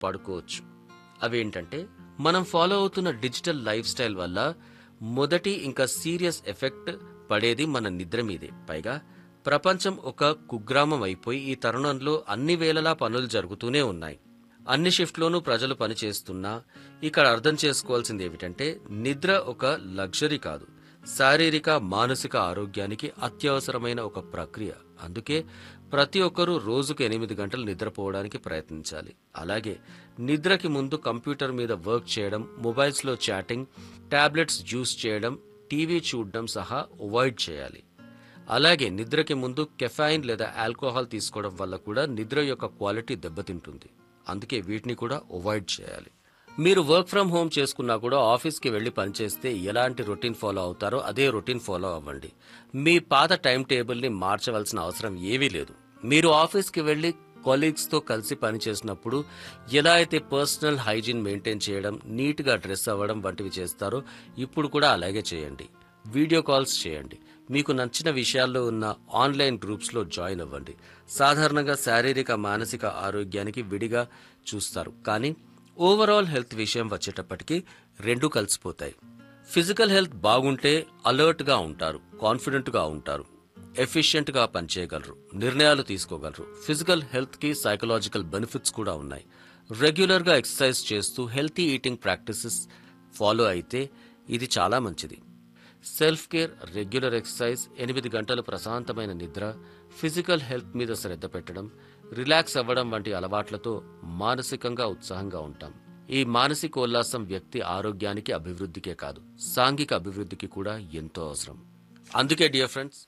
పడుకోవచ్చు అవేంటంటే మనం ఫాలో అవుతున్న డిజిటల్ లైఫ్ స్టైల్ వల్ల మొదటి ఇంకా సీరియస్ ఎఫెక్ట్ పడేది మన నిద్ర మీదే పైగా ప్రపంచం ఒక కుగ్రామం అయిపోయి ఈ తరుణంలో అన్ని వేళలా పనులు జరుగుతూనే ఉన్నాయి అన్ని షిఫ్ట్లోనూ ప్రజలు పనిచేస్తున్నా ఇక్కడ అర్థం చేసుకోవాల్సింది ఏమిటంటే నిద్ర ఒక లగ్జరీ కాదు శారీరక మానసిక ఆరోగ్యానికి అత్యవసరమైన ఒక ప్రక్రియ అందుకే ప్రతి ఒక్కరూ రోజుకు ఎనిమిది గంటలు నిద్రపోవడానికి ప్రయత్నించాలి అలాగే నిద్రకి ముందు కంప్యూటర్ మీద వర్క్ చేయడం మొబైల్స్లో చాటింగ్ టాబ్లెట్స్ యూస్ చేయడం టీవీ చూడడం సహా అవాయిడ్ చేయాలి అలాగే నిద్రకి ముందు కెఫైన్ లేదా ఆల్కహాల్ తీసుకోవడం వల్ల కూడా నిద్ర యొక్క క్వాలిటీ దెబ్బతింటుంది అందుకే వీటిని కూడా అవాయిడ్ చేయాలి మీరు వర్క్ ఫ్రమ్ హోమ్ చేసుకున్నా కూడా ఆఫీస్కి వెళ్ళి పనిచేస్తే ఎలాంటి రొటీన్ ఫాలో అవుతారో అదే రొటీన్ ఫాలో అవ్వండి మీ పాత టైం టేబుల్ని మార్చవలసిన అవసరం ఏమీ లేదు మీరు ఆఫీస్కి వెళ్ళి కొలీగ్స్తో కలిసి పనిచేసినప్పుడు ఎలా అయితే పర్సనల్ హైజీన్ మెయింటైన్ చేయడం నీట్గా డ్రెస్ అవ్వడం వంటివి చేస్తారో ఇప్పుడు కూడా అలాగే చేయండి వీడియో కాల్స్ చేయండి మీకు నచ్చిన విషయాల్లో ఉన్న ఆన్లైన్ గ్రూప్స్లో జాయిన్ అవ్వండి సాధారణంగా శారీరక మానసిక ఆరోగ్యానికి విడిగా చూస్తారు కానీ ఓవరాల్ హెల్త్ విషయం వచ్చేటప్పటికి రెండు కలిసిపోతాయి ఫిజికల్ హెల్త్ బాగుంటే అలర్ట్గా ఉంటారు కాన్ఫిడెంట్గా ఉంటారు ఎఫిషియెంట్గా పనిచేయగలరు నిర్ణయాలు తీసుకోగలరు ఫిజికల్ హెల్త్కి సైకలాజికల్ బెనిఫిట్స్ కూడా ఉన్నాయి రెగ్యులర్గా ఎక్సర్సైజ్ చేస్తూ హెల్తీ ఈటింగ్ ప్రాక్టీసెస్ ఫాలో అయితే ఇది చాలా మంచిది సెల్ఫ్ కేర్ రెగ్యులర్ ఎక్సర్సైజ్ ఎనిమిది గంటలు ప్రశాంతమైన నిద్ర ఫిజికల్ హెల్త్ మీద శ్రద్ధ పెట్టడం రిలాక్స్ అవ్వడం వంటి అలవాట్లతో మానసికంగా ఉత్సాహంగా ఉంటాం ఈ మానసిక ఉల్లాసం వ్యక్తి ఆరోగ్యానికి అభివృద్ధికే కాదు సాంఘిక అభివృద్ధికి కూడా ఎంతో అవసరం అందుకే డియర్ ఫ్రెండ్స్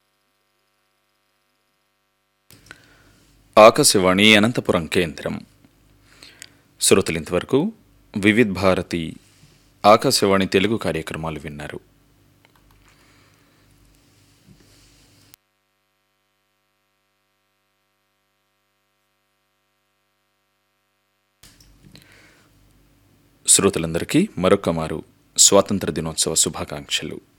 ఆకాశవాణి అనంతపురం కేంద్రం శ్రోతలు ఇంతవరకు వివిధ్ భారతి ఆకాశవాణి తెలుగు కార్యక్రమాలు విన్నారు శ్రోతలందరికీ మరొక మారు స్వాతంత్ర దినోత్సవ శుభాకాంక్షలు